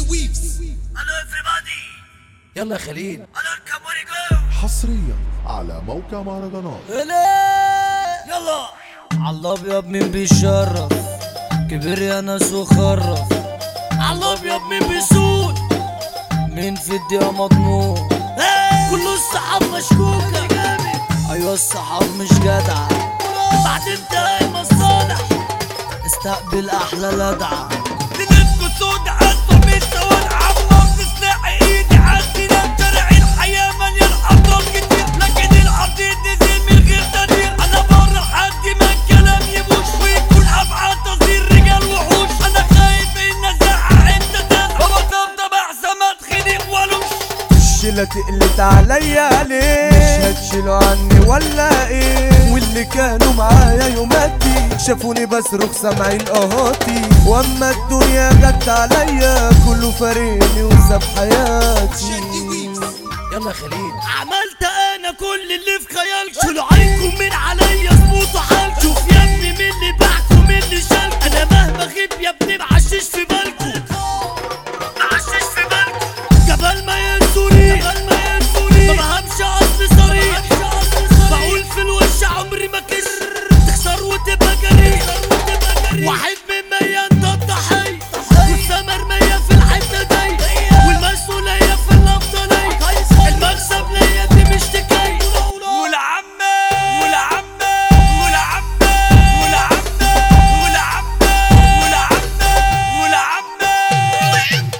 Hello everybody. يلا يا خليل Hello Camorigo. حصريا على موقع مهرجانات يلا. الله ابيض مين بيشرف كبر يا ناس وخرف الله ابيض مين بيسود. مين في الدقيقة مضمون كل الصحاب مشكوكة. ايوه الصحاب مش جدعة بعد انتهاء المصالح. استقبل احلى لدعة ليلتكو سود عالطميس سواد عمار تسلاح ايدي عالسنان شارع الحياة مليان ابطال كتير لكن الارض نزل من غير تدير انا بره لحد ما الكلام يبوش ويكون افعال تصير رجال وحوش انا خايف ان ازعق انت تزعق وبطبطب احسن ما اتخنق والوش الشيلة تقلت عليا ليه مش هتشيلوا عني ولا ايه واللي كانوا معايا يوماتي شافوني بصرخ سامعين اهاتي واما الدنيا جت عليا كله فارقني وساب حياتي يلا يا خليل عملت انا كل اللي في خيالك شيلوا عليكم من عليا اظبطوا حالكم شوف يا ابني مين اللي باعكم مين اللي شالكم انا مهما غيب يا ابني معشش في بالكم معشش في بالكم قبل ما ينسوني قبل ما ينسوني ما بهمش اصل صريح بقول في الوش عمري ما كش تخسر وتبقى جريء واحد من مية انت الضحية والثمر مية في الحتة دي والمسؤولية في الأفضلية المكسب ليا دي مش تكاية والعمة والعمة والعمة والعمة والعمة والعمة والعمة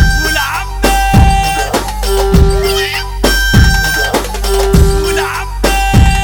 والعمة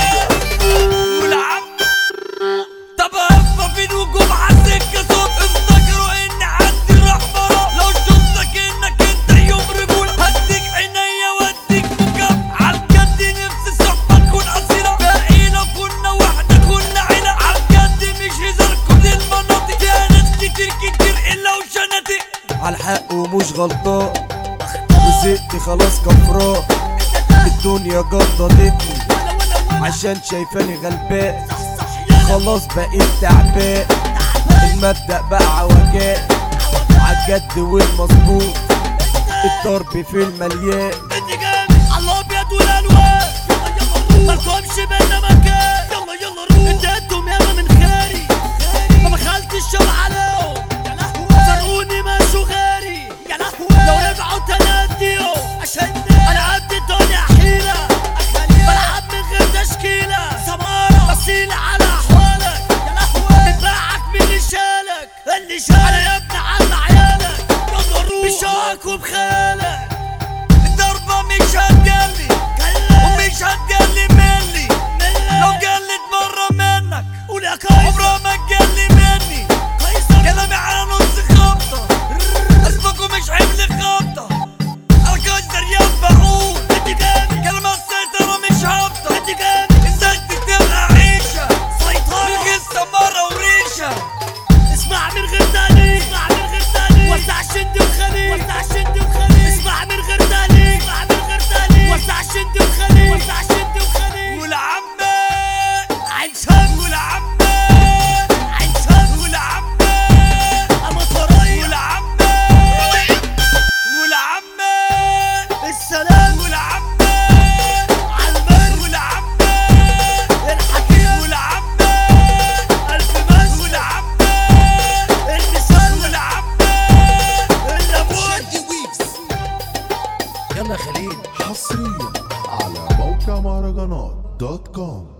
والعمة طب هفة في الوجوب عالسكة صوت افتكروا ان عندي رحمة لو شفتك انك انت يوم رجول هديك عينيا واديك مكاب عالجد نفسي صحبة تكون اصيلة باقينا كنا واحدة كنا عيلة عالجد مش هزار كل المناطق فيها ناس كتير كتير الا وشناتق عالحق ومش غلطان وزقت خلاص كفراء الدنيا جددتني عشان شايفاني غلبان خلاص بقيت تعبان المبدأ بقى عوجان عالجد والمظبوط الضرب في المليان انت جامد على الابيض والالوان مالكمش بينا مكان يلا يلا روح اديتهم ياما من خيري ما بخلت الشر عليهم فرقوني ماشوا غيري يا لهوي لو رجعوا تناديهم عشان انا عندي الدنيا حيلة بلعب من غير تشكيلة سمارة بصيل على احوالك يا لهوي بتباعك من اللي شالك اللي شالك انا يا ابني على عيالك يلا روح بشوقك وبخيالك الضربة مش هتجلي ومش هتجلي ملي لو جلت مرة منك قول يا كايزر عمرها ما تجلي مني كلامي على نص خبطة اسمكم مش حمل خبطة انا كايزر يا بقول انت جامد كلمة السيطرة مش هابطة انت جامد ازاي تبقى عيشة سيطرة من غير سمارة وريشة اسمع من غير تاني اسمع من غير تاني وسع شد وخليل وسع شد وخليل اسمع من غير تاني اسمع من غير تاني وسع شد وخليل وسع شد وخليل والعمة عين شمس والعمة عين شمس والعمة أما طريق والعمة والعمة السلام والعمة عالمر والعمة الحكيم والعمة ألف مس والعمة المثال والعمة الليمون يلا يا خليل حصريا على موقع مهرجانات دوت كوم